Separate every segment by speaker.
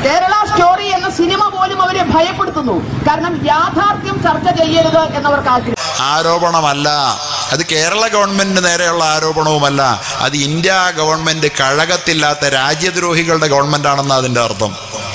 Speaker 1: Kerala story എന്ന cinema പോലും അവരെ ഭയപ്പെടുത്തുന്നു കാരണം യാഥാർത്ഥ്യം ചർച്ച ചെയ്യരുത് എന്നവർക്ക് ആഗ്രഹം
Speaker 2: ആരോപണമല്ല അത് കേരള ഗവൺമെന്റിന് നേരെയുള്ള ആരോപണവുമല്ല അത് ഇന്ത്യ ഗവൺമെന്റ് കഴകത്തില്ലാത്ത രാജ്യദ്രോഹികളുടെ ഗവൺമെന്റ് ആണെന്ന് അതിന്റെ അർത്ഥം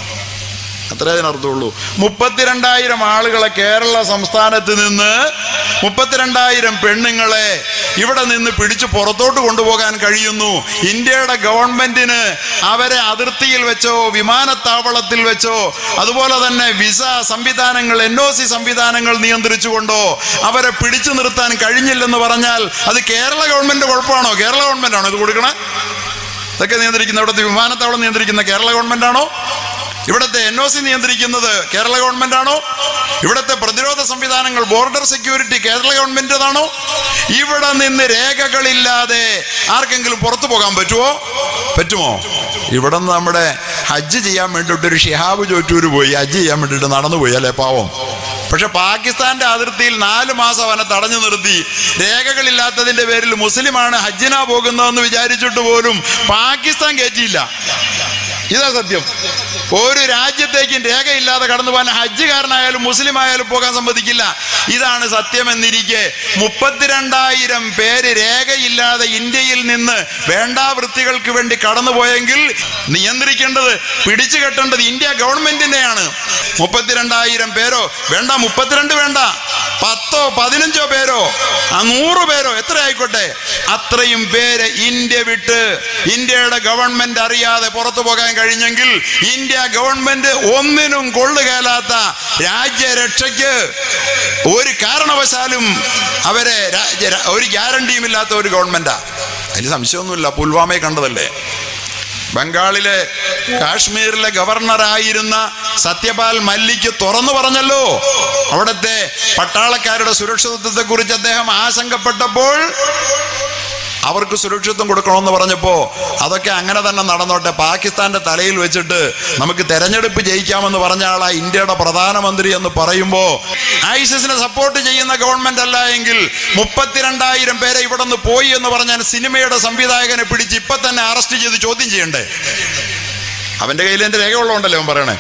Speaker 2: അത്രേ അതിനർത്ഥമുള്ളൂ മുപ്പത്തിരണ്ടായിരം ആളുകളെ കേരള സംസ്ഥാനത്ത് നിന്ന് മുപ്പത്തിരണ്ടായിരം പെണ്ണുങ്ങളെ ഇവിടെ നിന്ന് പിടിച്ച് പുറത്തോട്ട് കൊണ്ടുപോകാൻ കഴിയുന്നു ഇന്ത്യയുടെ ഗവൺമെന്റിന് അവരെ അതിർത്തിയിൽ വെച്ചോ വിമാനത്താവളത്തിൽ വെച്ചോ അതുപോലെ തന്നെ വിസ സംവിധാനങ്ങൾ എൻ ഒ സി സംവിധാനങ്ങൾ നിയന്ത്രിച്ചുകൊണ്ടോ അവരെ പിടിച്ചു നിർത്താൻ കഴിഞ്ഞില്ലെന്ന് പറഞ്ഞാൽ അത് കേരള ഗവൺമെന്റ് കുഴപ്പമാണോ കേരള ഗവൺമെന്റ് ആണോ ഇത് കൊടുക്കണേ ഇതൊക്കെ നിയന്ത്രിക്കുന്ന ഇവിടുത്തെ വിമാനത്താവളം നിയന്ത്രിക്കുന്ന കേരള ഗവൺമെന്റ് ആണോ ഇവിടുത്തെ എൻ ഒ സി നിയന്ത്രിക്കുന്നത് കേരള ഗവൺമെന്റ് ആണോ ഇവിടുത്തെ പ്രതിരോധ സംവിധാനങ്ങൾ ബോർഡർ സെക്യൂരിറ്റി കേരള ഗവൺമെന്റേതാണോ ഇവിടെ നിന്ന് രേഖകളില്ലാതെ ആർക്കെങ്കിലും പുറത്തു പോകാൻ പറ്റുമോ പറ്റുമോ ഇവിടെ നിന്ന് നമ്മുടെ ഹജ്ജ് ചെയ്യാൻ വേണ്ടിയിട്ട് ഒരു ഷിഹാബ് ചോറ്റൂര് പോയി ഹജ്ജ് ചെയ്യാൻ വേണ്ടിയിട്ട് നടന്നു പോയി അല്ലേ പാവം പക്ഷെ പാകിസ്ഥാന്റെ അതിർത്തിയിൽ നാല് മാസം അവനെ തടഞ്ഞു നിർത്തി രേഖകളില്ലാത്തതിന്റെ പേരിൽ മുസ്ലിമാണ് ഹജ്ജിനാ പോകുന്നതെന്ന് വിചാരിച്ചിട്ട് പോലും പാകിസ്ഥാൻ കയറ്റിയില്ല ഇതാ സത്യം ഒരു രാജ്യത്തേക്കും രേഖയില്ലാതെ കടന്നു പോകാൻ ഹജ്ജുകാരനായാലും മുസ്ലിം ആയാലും പോകാൻ സമ്മതിക്കില്ല ഇതാണ് സത്യമെന്നിരിക്കെ മുപ്പത്തിരണ്ടായിരം പേര് രേഖയില്ലാതെ ഇന്ത്യയിൽ നിന്ന് വേണ്ടാവൃത്തികൾക്ക് വേണ്ടി കടന്നുപോയെങ്കിൽ നിയന്ത്രിക്കേണ്ടത് പിടിച്ചു കെട്ടേണ്ടത് ഇന്ത്യ ഗവൺമെന്റിന്റെയാണ് മുപ്പത്തിരണ്ടായിരം പേരോ വേണ്ട മുപ്പത്തിരണ്ട് വേണ്ട പത്തോ പതിനഞ്ചോ പേരോ ആ നൂറ് പേരോ എത്ര ആയിക്കോട്ടെ അത്രയും പേര് ഇന്ത്യ വിട്ട് ഇന്ത്യയുടെ ഗവൺമെന്റ് അറിയാതെ പുറത്തു പോകാൻ കഴിഞ്ഞെങ്കിൽ ഇന്ത്യ ഗവൺമെന്റ് ഒന്നിനും കൊള്ളുകേലാത്ത രാജ്യരക്ഷയ്ക്ക് ഒരു കാരണവശാലും അവരെ രാജ്യ ഒരു ഗ്യാരണ്ടിയും ഇല്ലാത്ത ഒരു ഗവൺമെന്റാ അതിൽ സംശയമൊന്നുമില്ല പുൽവാമയെ കണ്ടതല്ലേ ബംഗാളിലെ കാശ്മീരിലെ ഗവർണറായിരുന്ന സത്യപാൽ മല്ലിക്ക് തുറന്നു പറഞ്ഞല്ലോ അവിടുത്തെ പട്ടാളക്കാരുടെ സുരക്ഷിതത്വത്തെ കുറിച്ച് അദ്ദേഹം ആശങ്കപ്പെട്ടപ്പോൾ അവർക്ക് സുരക്ഷിതത്വം കൊടുക്കണമെന്ന് പറഞ്ഞപ്പോ അതൊക്കെ അങ്ങനെ തന്നെ നടന്നോട്ടെ പാകിസ്ഥാന്റെ തലയിൽ വെച്ചിട്ട് നമുക്ക് തെരഞ്ഞെടുപ്പ് ജയിക്കാമെന്ന് പറഞ്ഞ ആളാ ഇന്ത്യയുടെ പ്രധാനമന്ത്രി എന്ന് പറയുമ്പോ ഐസിസിനെ സപ്പോർട്ട് ചെയ്യുന്ന ഗവൺമെന്റ് അല്ല എങ്കിൽ മുപ്പത്തിരണ്ടായിരം പേരെ ഇവിടെ നിന്ന് പോയി എന്ന് പറഞ്ഞാൽ സിനിമയുടെ സംവിധായകനെ പിടിച്ച് ഇപ്പൊ തന്നെ അറസ്റ്റ് ചെയ്ത് ചോദ്യം ചെയ്യണ്ടേ അവന്റെ കയ്യിൽ എന്റെ രേഖ ഉള്ളതുകൊണ്ടല്ലേ അവൻ പറയണേ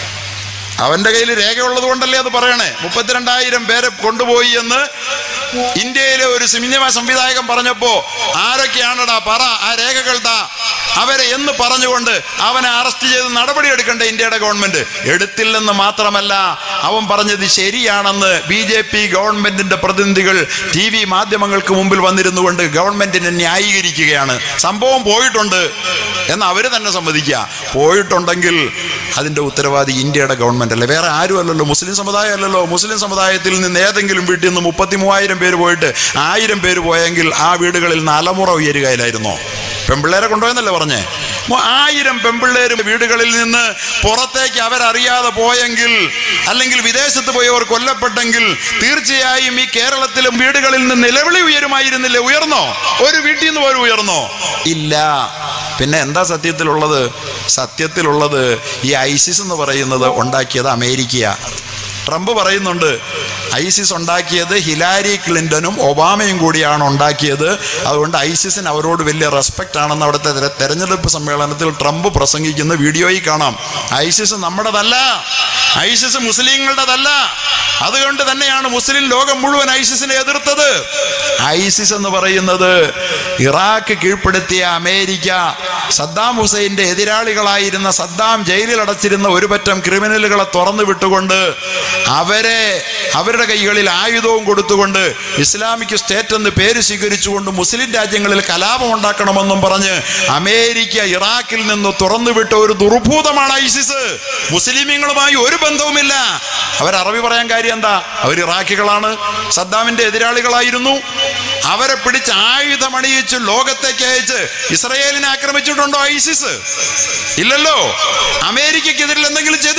Speaker 2: അവന്റെ കയ്യിൽ രേഖയുള്ളത് കൊണ്ടല്ലേ അത് പറയണേ മുപ്പത്തിരണ്ടായിരം പേരെ കൊണ്ടുപോയി എന്ന് ഇന്ത്യയിലെ ഒരു സിനിമ സംവിധായകൻ പറഞ്ഞപ്പോ ആരൊക്കെയാണടാ പറ ആ രേഖകൾ താ അവരെ എന്ന് പറഞ്ഞുകൊണ്ട് അവനെ അറസ്റ്റ് ചെയ്ത് നടപടി എടുക്കണ്ടേ ഇന്ത്യയുടെ ഗവൺമെന്റ് എടുത്തില്ലെന്ന് മാത്രമല്ല അവൻ പറഞ്ഞത് ശരിയാണെന്ന് ബി ജെ പി ഗവൺമെന്റിന്റെ പ്രതിനിധികൾ ടി വി മാധ്യമങ്ങൾക്ക് മുമ്പിൽ വന്നിരുന്നു കൊണ്ട് ഗവൺമെന്റിനെ ന്യായീകരിക്കുകയാണ് സംഭവം പോയിട്ടുണ്ട് എന്ന് അവര് തന്നെ സമ്മതിക്കുക പോയിട്ടുണ്ടെങ്കിൽ അതിന്റെ ഉത്തരവാദി ഇന്ത്യയുടെ ഗവൺമെന്റ് അല്ലേ വേറെ ആരും അല്ലല്ലോ മുസ്ലിം സമുദായം അല്ലല്ലോ മുസ്ലിം സമുദായത്തിൽ നിന്ന് ഏതെങ്കിലും വീട്ടിൽ നിന്ന് മുപ്പത്തി മൂവായിരം പേര് പോയിട്ട് ആയിരം പേര് പോയെങ്കിൽ ആ വീടുകളിൽ നലമുറ ഉയരുകയിലായിരുന്നോ പെമ്പിള്ളേരെ കൊണ്ടുപോയെന്നല്ലേ പറഞ്ഞേ മു- ആയിരം പെമ്പിള്ളേര് വീടുകളിൽ നിന്ന് പുറത്തേക്ക് അവരറിയാതെ പോയെങ്കിൽ അല്ലെങ്കിൽ വിദേശത്ത് പോയവർ കൊല്ലപ്പെട്ടെങ്കിൽ തീർച്ചയായും ഈ കേരളത്തിലും വീടുകളിൽ നിന്ന് നിലവിളി ഉയരുമായിരുന്നില്ലേ ഉയർന്നോ ഒരു വീട്ടിൽ നിന്ന് പോലും ഉയർന്നോ ഇല്ല പിന്നെ എന്താ സത്യത്തിലുള്ളത് സത്യത്തിലുള്ളത് ഈ ഐസിസ് എന്ന് പറയുന്നത് ഉണ്ടാക്കിയത് അമേരിക്കയാ ട്രംപ് പറയുന്നുണ്ട് ഐസിസ് ഉണ്ടാക്കിയത് ഹിലാരി ക്ലിന്റനും ഒബാമയും കൂടിയാണ് ഉണ്ടാക്കിയത് അതുകൊണ്ട് ഐസിസിന് അവരോട് വലിയ റെസ്പെക്റ്റ് ആണെന്ന് അവിടുത്തെ തെര- തെരഞ്ഞെടുപ്പ് സമ്മേളനത്തിൽ ട്രംപ് പ്രസംഗിക്കുന്ന വീഡിയോയിൽ കാണാം ഐസിസ് നമ്മുടേതല്ല ഐസിസ് മുസ്ലിങ്ങളുടേതല്ല അതുകൊണ്ട് തന്നെയാണ് മുസ്ലിം ലോകം മുഴുവൻ ഐസിസിനെ എതിർത്തത് ഐസിസ് എന്ന് പറയുന്നത് ഇറാഖ് കീഴ്പ്പെടുത്തിയ അമേരിക്ക സദ്ദാം ഹുസൈന്റെ എതിരാളികളായിരുന്ന സദ്ദാം ജയിലിൽ അടച്ചിരുന്ന ഒരു പറ്റം ക്രിമിനലുകളെ തുറന്നു വിട്ടുകൊണ്ട് അവരെ അവരുടെ കൈകളിൽ ആയുധവും കൊടുത്തുകൊണ്ട് ഇസ്ലാമിക് സ്റ്റേറ്റ് എന്ന് പേര് സ്വീകരിച്ചുകൊണ്ട് മുസ്ലിം രാജ്യങ്ങളിൽ കലാപം ഉണ്ടാക്കണമെന്നും പറഞ്ഞ് അമേരിക്ക ഇറാഖിൽ നിന്ന് തുറന്നു വിട്ട ഒരു ദുർഭൂതമാണ് ഐസിസ് മുസ്ലിമീങ്ങളുമായി ഒരു ബന്ധവുമില്ല അവർ അറബി പറയാൻ കാര്യം എന്താ അവർ ഇറാഖികളാണ് സദ്ദാമിന്റെ എതിരാളികളായിരുന്നു അവരെ പിടിച്ച് ആയുധമണിയിച്ച് ലോകത്തേക്ക് അയച്ച് ഇസ്രയേലിനെ ആക്രമിച്ചിട്ടുണ്ടോ ഐസിസ് ഇല്ലല്ലോ അമേരിക്കക്കെതിരിൽ എന്തെങ്കിലും ചെയ്തിട്ടുണ്ടോ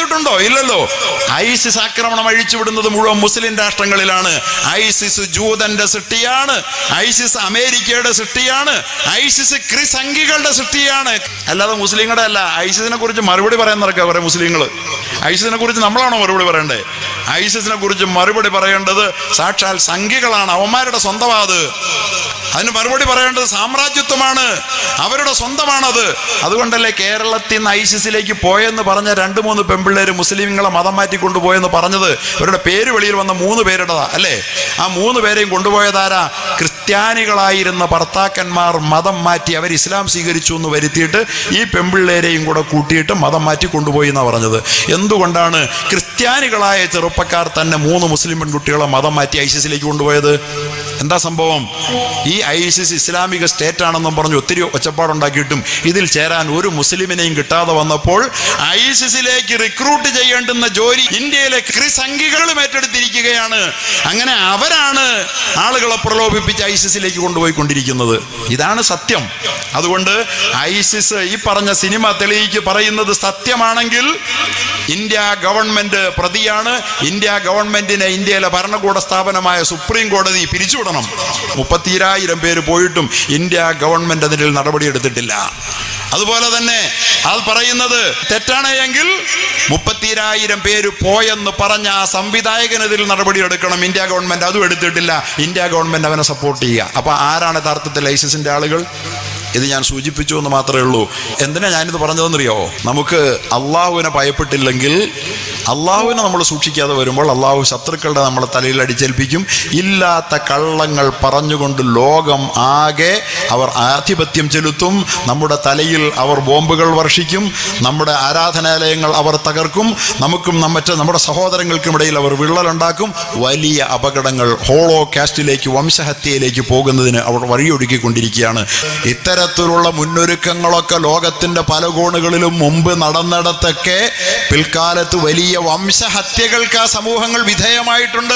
Speaker 2: അഴിച്ചുവിട്ടിട്ടുണ്ടോ ഇല്ലല്ലോ ഐസിസ് ആക്രമണം അഴിച്ചുവിടുന്നത് മുഴുവൻ മുസ്ലിം രാഷ്ട്രങ്ങളിലാണ് ഐസിസ് ജൂതന്റെ സൃഷ്ടിയാണ് ഐസിസ് അമേരിക്കയുടെ സൃഷ്ടിയാണ് ഐസിസ് ക്രിസംഖികളുടെ സൃഷ്ടിയാണ് അല്ലാതെ മുസ്ലിങ്ങളുടെ അല്ല ഐസിസിനെ കുറിച്ച് മറുപടി പറയാൻ നടക്കുക കുറെ മുസ്ലിങ്ങൾ ഐസിസിനെ കുറിച്ച് നമ്മളാണോ മറുപടി പറയണ്ടേ ഐസിസിനെ കുറിച്ച് മറുപടി പറയേണ്ടത് സാക്ഷാൽ സംഖ്യകളാണ് അവന്മാരുടെ സ്വന്തമാ അത് അതിന് മറുപടി പറയേണ്ടത് സാമ്രാജ്യത്വമാണ് അവരുടെ സ്വന്തമാണത് അതുകൊണ്ടല്ലേ കേരളത്തിൽ നിന്ന് ഐസിസിലേക്ക് പോയെന്ന് പറഞ്ഞ രണ്ട് മൂന്ന് പെമ്പിള്ളേര് മുസ്ലിങ്ങളെ മതം മാറ്റി കൊണ്ടുപോയെന്ന് പറഞ്ഞത് ഇവരുടെ പേര് വെളിയിൽ വന്ന മൂന്ന് പേരുടേതാ അല്ലേ ആ മൂന്ന് പേരെയും കൊണ്ടുപോയതാരാ ക്രിസ്ത്യാനികളായിരുന്ന ഭർത്താക്കന്മാർ മതം മാറ്റി അവർ ഇസ്ലാം സ്വീകരിച്ചു എന്ന് വരുത്തിയിട്ട് ഈ പെമ്പിള്ളേരെയും കൂടെ കൂട്ടിയിട്ട് മതം മാറ്റി കൊണ്ടുപോയി എന്നാണ് പറഞ്ഞത് എന്തുകൊണ്ടാണ് ക്രിസ്ത്യാനികളായ ചെറുപ്പക്കാർ തന്നെ മൂന്ന് മുസ്ലിം പെൺകുട്ടികളെ മതം മാറ്റി ഐസിസിലേക്ക് കൊണ്ടുപോയത് എന്താ സംഭവം ഈ ഐസിസ് ഇസ്ലാമിക സ്റ്റേറ്റ് ആണെന്നും പറഞ്ഞ് ഒത്തിരി ഒച്ചപ്പാടുണ്ടാക്കിയിട്ടും ഇതിൽ ചേരാൻ ഒരു മുസ്ലിമിനെയും കിട്ടാതെ വന്നപ്പോൾ ഐസിസിലേക്ക് റിക്രൂട്ട് ചെയ്യേണ്ടുന്ന ജോലി ഇന്ത്യയിലെ ക്രിസംഖികളും ഏറ്റെടുത്തിരിക്കുകയാണ് അങ്ങനെ അവരാണ് ആളുകളെ പ്രലോഭിപ്പിച്ച് ഐസിസിലേക്ക് കൊണ്ടുപോയി കൊണ്ടിരിക്കുന്നത് ഇതാണ് സത്യം അതുകൊണ്ട് ഐസിസ് ഈ പറഞ്ഞ സിനിമ തെളിയിക്ക് പറയുന്നത് സത്യമാണെങ്കിൽ ഇന്ത്യ ഗവൺമെന്റ് പ്രതിയാണ് ഇന്ത്യ ഗവൺമെന്റിനെ ഇന്ത്യയിലെ ഭരണകൂട സ്ഥാപനമായ സുപ്രീം കോടതി പിരിച്ചുവിടണം മുപ്പത്തിരായിരം പേര് പോയിട്ടും ഇന്ത്യ ഗവൺമെന്റ് അതിൽ നടപടിയെടുത്തിട്ടില്ല അതുപോലെ തന്നെ അത് പറയുന്നത് തെറ്റാണ് എങ്കിൽ മുപ്പത്തിരായിരം പേര് പോയെന്ന് പറഞ്ഞ ആ സംവിധായകനെതിൽ നടപടിയെടുക്കണം ഇന്ത്യ ഗവൺമെന്റ് അതും എടുത്തിട്ടില്ല ഇന്ത്യ ഗവൺമെന്റ് അവനെ സപ്പോർട്ട് ചെയ്യുക അപ്പൊ ആരാണ് യഥാർത്ഥത്തിൽ ലൈസൻസിന്റെ ആളുകൾ ഇത് ഞാൻ സൂചിപ്പിച്ചു എന്ന് മാത്രമേ ഉള്ളൂ എന്തിനാ ഞാനിത് പറഞ്ഞതെന്നറിയോ നമുക്ക് അള്ളാഹുവിനെ ഭയപ്പെട്ടില്ലെങ്കിൽ അള്ളാഹുവിനെ നമ്മൾ സൂക്ഷിക്കാതെ വരുമ്പോൾ അള്ളാഹു ശത്രുക്കളുടെ നമ്മളെ തലയിൽ അടിച്ചേൽപ്പിക്കും ഇല്ലാത്ത കള്ളങ്ങൾ പറഞ്ഞുകൊണ്ട് ലോകം ആകെ അവർ ആധിപത്യം ചെലുത്തും നമ്മുടെ തലയിൽ അവർ ബോംബുകൾ വർഷിക്കും നമ്മുടെ ആരാധനാലയങ്ങൾ അവർ തകർക്കും നമുക്കും മറ്റ് നമ്മുടെ സഹോദരങ്ങൾക്കും ഇടയിൽ അവർ വിള്ളലുണ്ടാക്കും വലിയ അപകടങ്ങൾ ഹോളോ കാസ്റ്റിലേക്ക് വംശഹത്യയിലേക്ക് പോകുന്നതിന് അവർ വഴിയൊരുക്കിക്കൊണ്ടിരിക്കുകയാണ് ഇത്തരത്തിലുള്ള മുന്നൊരുക്കങ്ങളൊക്കെ ലോകത്തിന്റെ പല കോണുകളിലും മുമ്പ് നടന്നിടത്തൊക്കെ പിൽക്കാലത്ത് വലിയ വംശഹത്യകൾക്ക് ആ സമൂഹങ്ങൾ വിധേയമായിട്ടുണ്ട്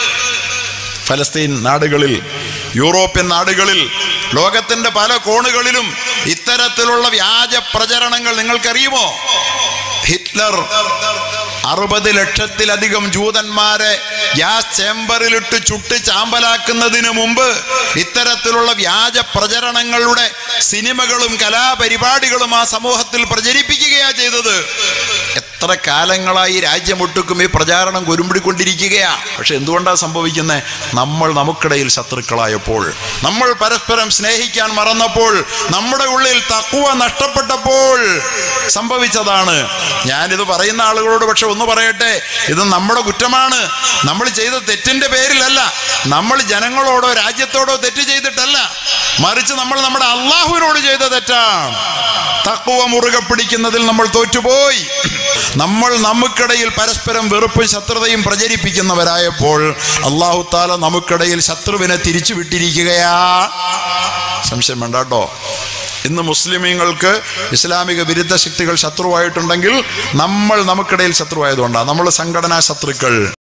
Speaker 2: ഫലസ്തീൻ നാടുകളിൽ യൂറോപ്യൻ നാടുകളിൽ ലോകത്തിന്റെ പല കോണുകളിലും ഇത്തരത്തിലുള്ള വ്യാജ പ്രചരണങ്ങൾ നിങ്ങൾക്കറിയുമോ ഹിറ്റ്ലർ അറുപത് ലക്ഷത്തിലധികം ജൂതന്മാരെ ഗ്യാസ് ചേംബറിലിട്ട് ചുട്ട് ചാമ്പലാക്കുന്നതിന് മുമ്പ് ഇത്തരത്തിലുള്ള വ്യാജ പ്രചരണങ്ങളുടെ സിനിമകളും കലാപരിപാടികളും ആ സമൂഹത്തിൽ പ്രചരിപ്പിക്കുകയാ ചെയ്തത് എത്ര കാലങ്ങളായി രാജ്യമൊട്ടുക്കും ഈ പ്രചാരണം കുരുമ്പിടിക്കൊണ്ടിരിക്കുകയാ പക്ഷെ എന്തുകൊണ്ടാണ് സംഭവിക്കുന്നത് നമ്മൾ നമുക്കിടയിൽ ശത്രുക്കളായപ്പോൾ നമ്മൾ പരസ്പരം സ്നേഹിക്കാൻ മറന്നപ്പോൾ നമ്മുടെ ഉള്ളിൽ തക്കുവ നഷ്ടപ്പെട്ടപ്പോൾ സംഭവിച്ചതാണ് ഞാനിത് പറയുന്ന ആളുകളോട് പക്ഷെ ഒന്ന് പറയട്ടെ ഇത് നമ്മുടെ കുറ്റമാണ് നമ്മൾ ചെയ്ത തെറ്റിന്റെ പേരിലല്ല നമ്മൾ ജനങ്ങളോടോ രാജ്യത്തോടോ തെറ്റ് ചെയ്തിട്ടല്ല മറിച്ച് നമ്മൾ നമ്മുടെ അള്ളാഹുവിനോട് ചെയ്ത തെറ്റാണ് തക്കുവ മുറുകെ പിടിക്കുന്നതിൽ നമ്മൾ തോറ്റുപോയി നമ്മൾ നമുക്കിടയിൽ പരസ്പരം വെറുപ്പും ശത്രുതയും പ്രചരിപ്പിക്കുന്നവരായപ്പോൾ അള്ളാഹു താല നമുക്കിടയിൽ ശത്രുവിനെ തിരിച്ചു വിട്ടിരിക്കുകയാ സംശയം വേണ്ട കേട്ടോ ഇന്ന് മുസ്ലിമീങ്ങൾക്ക് ഇസ്ലാമിക വിരുദ്ധ ശക്തികൾ ശത്രുവായിട്ടുണ്ടെങ്കിൽ നമ്മൾ നമുക്കിടയിൽ ശത്രുവായതുകൊണ്ടാണ് നമ്മൾ സംഘടനാ ശത്രുക്കൾ